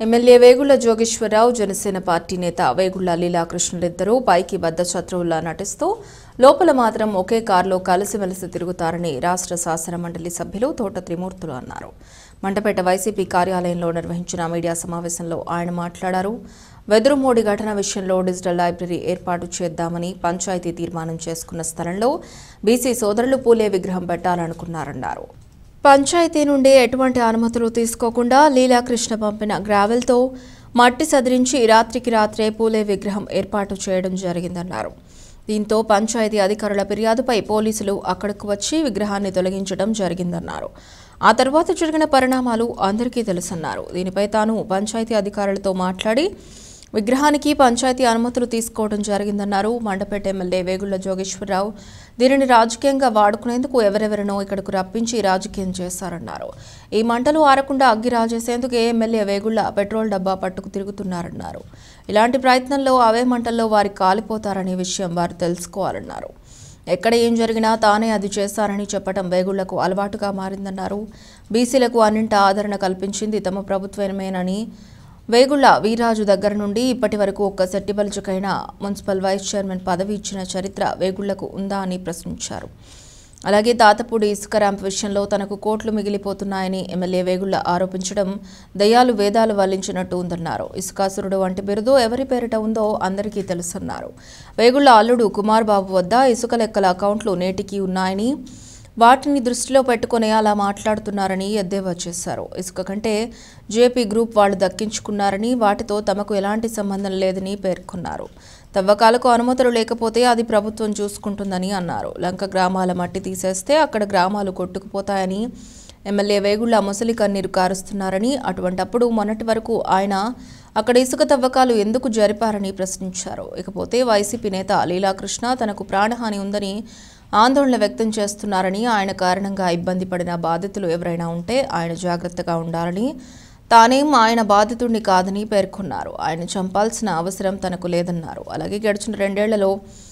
MLA Vegulla Jogeswara Rao Janasena party నేత వేగుళ్ల లీలాకృష్ణులిద్దరూ పైకి బద్ద శత్రువుల్లా నటిస్తూ లోపల మాత్రం ఒకే కారులో కలిసిమెలిసి తిరుగుతారని రాష్ట్ర శాసన మండలి సభ్యులు తోట త్రిమూర్తులు అన్నారు మండపేట వైసీపీ కార్యాలయంలో నిర్వహించిన మీడియా సమావేశంలో ఆయన మాట్లాడారు వెదురుమోడి ఘటన విషయంలో డిజిటల్ లైబ్రరీ ఏర్పాటు చేద్దామని పంచాయతీ తీర్మానం చేసుకున్న స్థలంలో బీసీ సోదరులు పూలే విగ్రహం పెట్టాలనుకున్నారన్నారు పంచాయతీ నుండి ఎటువంటి అనుమతులు తీసుకోకుండా లీలాకృష్ణ పంపిన గ్రావెల్తో మట్టి సదిరించి రాత్రికి రాత్రే పూలే విగ్రహం ఏర్పాటు చేయడం జరిగిందన్నారు దీంతో పంచాయతీ అధికారుల ఫిర్యాదుపై పోలీసులు అక్కడకు వచ్చి విగ్రహాన్ని తొలగించడం జరిగిందన్నారు ఆ తర్వాత జరిగిన పరిణామాలు అందరికీ తెలుసన్నారు దీనిపై తాను పంచాయతీ అధికారులతో మాట్లాడి విగ్రహానికి పంచాయతీ అనుమతులు తీసుకోవడం జరిగిందన్నారు మండపేట ఎమ్మెల్యే వేగుళ్ల జోగేశ్వరరావు దీనిని రాజకీయంగా వాడుకునేందుకు ఎవరెవరినో ఇక్కడకు రప్పించి రాజకీయం చేశారన్నారు ఈ మంటలు ఆరకుండా అగ్గి రాజేసేందుకు ఏ ఎమ్మెల్యే వేగుళ్ల పెట్రోల్ డబ్బా పట్టుకు తిరుగుతున్నారన్నారు ఇలాంటి ప్రయత్నంలో అవే మంటల్లో వారి కాలిపోతారనే విషయం వారు తెలుసుకోవాలన్నారు ఎక్కడ ఏం జరిగినా తానే అది చేశారని చెప్పడం వేగుళ్లకు అలవాటుగా మారిందన్నారు బీసీలకు అన్నింట ఆదరణ కల్పించింది తమ ప్రభుత్వమేనని వేగుళ్ల వీరాజు దగ్గర నుండి ఇప్పటి వరకు ఒక్క సెట్టిబల్జకైన మున్సిపల్ వైస్ చైర్మన్ పదవి ఇచ్చిన చరిత్ర వేగుళ్లకు ఉందా అని ప్రశ్నించారు అలాగే తాతపూడి ఇసుక ర్యాంప్ విషయంలో తనకు కోట్లు మిగిలిపోతున్నాయని ఎమ్మెల్యే వేగుళ్ల ఆరోపించడం దయ్యాలు వేదాలు వల్లించినట్టు ఉందన్నారు ఇసుకాసురుడు వంటి బిరుదు ఎవరి పేరిట ఉందో అందరికీ తెలుసన్నారు వేగుళ్ల అల్లుడు కుమార్ బాబు వద్ద ఇసుక లెక్కల అకౌంట్లు నేటికి ఉన్నాయని వాటిని దృష్టిలో పెట్టుకుని అలా మాట్లాడుతున్నారని ఎద్దేవా చేశారు ఇసుక కంటే జేపీ గ్రూప్ వాళ్ళు దక్కించుకున్నారని వాటితో తమకు ఎలాంటి సంబంధం లేదని పేర్కొన్నారు తవ్వకాలకు అనుమతులు లేకపోతే అది ప్రభుత్వం చూసుకుంటుందని అన్నారు లంక గ్రామాల మట్టి తీసేస్తే అక్కడ గ్రామాలు కొట్టుకుపోతాయని ఎమ్మెల్యే వేగుళ్ల ముసలి కన్నీరు కారుస్తున్నారని అటువంటప్పుడు మొన్నటి వరకు ఆయన అక్కడ ఇసుక తవ్వకాలు ఎందుకు జరిపారని ప్రశ్నించారు ఇకపోతే వైసీపీ నేత లీలాకృష్ణ తనకు ప్రాణహాని ఉందని ఆందోళన వ్యక్తం చేస్తున్నారని ఆయన కారణంగా ఇబ్బంది పడిన బాధితులు ఎవరైనా ఉంటే ఆయన జాగ్రత్తగా ఉండాలని తానేం ఆయన బాధితుడిని కాదని పేర్కొన్నారు ఆయన చంపాల్సిన అవసరం తనకు లేదన్నారు అలాగే గడిచిన రెండేళ్లలో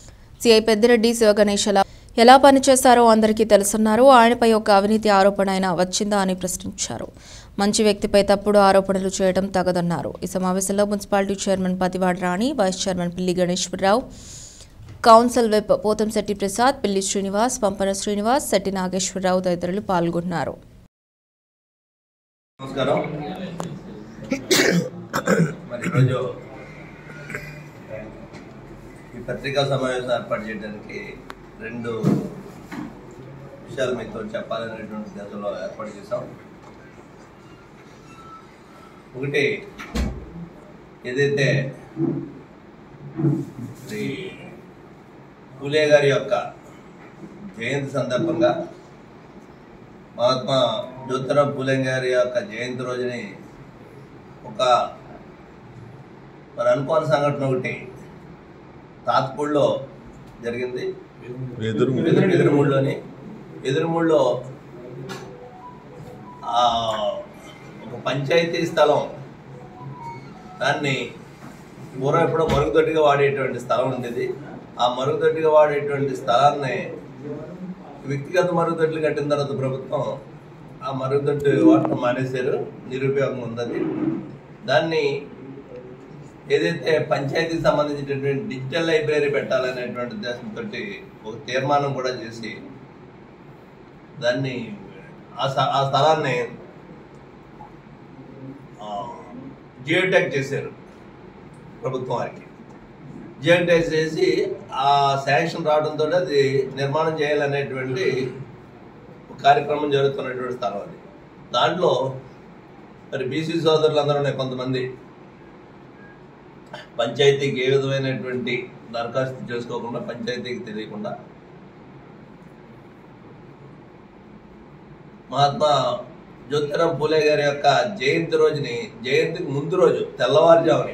సిఐ పెద్దిరెడ్డి శివగణేశల ఎలా పనిచేశారో అందరికీ తెలుసన్నారు ఆయనపై ఒక అవినీతి ఆరోపణ అయినా వచ్చిందా అని ప్రశ్నించారు మంచి వ్యక్తిపై తప్పుడు ఆరోపణలు చేయడం తగదన్నారు ఈ సమావేశంలో municipality chairman Pativada Rani vice chairman Pilli Ganeswara Rao council వెబ్ పోతంశెట్టి ప్రసాద్ పిల్లి శ్రీనివాస్ పంపన శ్రీనివాస్ శెట్టి నాగేశ్వరరావు తదితరులు పాల్గొన్నారు నమస్కారం మరి ఈరోజు ఈ పత్రికా సమావేశం ఏర్పాటు చేయడానికి రెండు విషయాలు మీతో చెప్పాలనేటువంటి దశలో ఏర్పాటు చేశాం ఒకటి ఏదైతే శ్రీ పూలే గారి యొక్క జయంతి సందర్భంగా మహాత్మా జ్యోతిరావు పూలే గారి యొక్క జయంతి రోజుని ఒక మరి అనుకోని సంఘటన ఒకటి తాత్పూడిలో జరిగింది ఎదురు ఎదురు ఎదురుమూడిలోని ఎదురుమూడిలో ఆ ఒక పంచాయతీ స్థలం దాన్ని పూర్వం ఎప్పుడో మరుగుదొడ్డిగా వాడేటువంటి స్థలం ఉండేది ఆ మరుగుదొడ్డిగా వాడేటువంటి స్థలాన్ని వ్యక్తిగత మరుగుదొడ్లు కట్టిన తర్వాత ప్రభుత్వం ఆ మరుగుదొడ్డి వాడటం మానేశారు నిరుపయోగం ఉందని దాన్ని ఏదైతే పంచాయతీకి సంబంధించినటువంటి డిజిటల్ లైబ్రరీ పెట్టాలనేటువంటి ఉద్దేశంతో ఒక తీర్మానం కూడా చేసి దాన్ని ఆ స్థ- ఆ స్థలాన్ని జియోటెక్ చేశారు ప్రభుత్వం వారికి జియోటెక్ చేసి ఆ శాంక్షన్ రావడంతో అది నిర్మాణం చేయాలనేటువంటి ఒక కార్యక్రమం జరుగుతున్నటువంటి స్థలం అది దాంట్లో మరి బీసీ సోదరులందరూ ఉన్నాయి కొంతమంది పంచాయతీకి ఏ విధమైనటువంటి దరఖాస్తు చేసుకోకుండా పంచాయతీకి తెలియకుండా మహాత్మా జ్యోతిరాం పూలే గారి యొక్క జయంతి రోజుని జయంతికి ముందు రోజు తెల్లవారుజాముని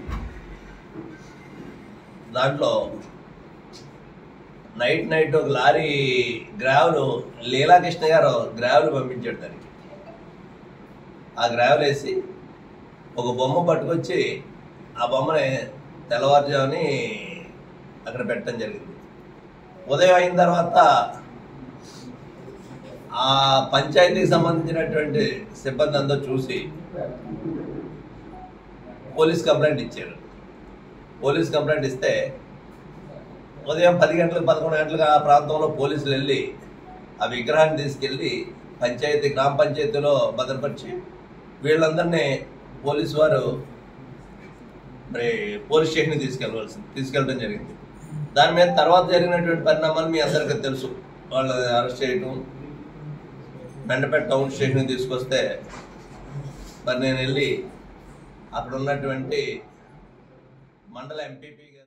దాంట్లో నైట్ నైట్ ఒక లారీ గ్రావెల్ లీలాకృష్ణ గారు గ్రావెల్ పంపించాడు దానికి ఆ గ్రావెల్ వేసి ఒక బొమ్మ పట్టుకొచ్చి ఆ బొమ్మని తెల్లవారుజాముని అక్కడ పెట్టడం జరిగింది ఉదయం అయిన తర్వాత ఆ పంచాయతీకి సంబంధించినటువంటి సిబ్బంది అంతా చూసి పోలీస్ కంప్లైంట్ ఇచ్చారు పోలీస్ కంప్లైంట్ ఇస్తే ఉదయం పది గంటలకు పదకొండు గంటలకు ఆ ప్రాంతంలో పోలీసులు వెళ్ళి ఆ విగ్రహాన్ని తీసుకెళ్ళి పంచాయతీ గ్రామ పంచాయతీలో భద్రపరిచి వీళ్ళందరినీ పోలీసు వారు మరి పోలీస్ స్టేషన్కి తీసుకెళ్ళవలసి తీసుకెళ్ళడం జరిగింది దాని మీద తర్వాత జరిగినటువంటి పరిణామాలు మీ అందరికీ తెలుసు వాళ్ళని అరెస్ట్ చేయడం మెండపేట టౌన్ స్టేషన్కి తీసుకొస్తే మరి నేను వెళ్ళి అక్కడ ఉన్నటువంటి మండల ఎంపీపీ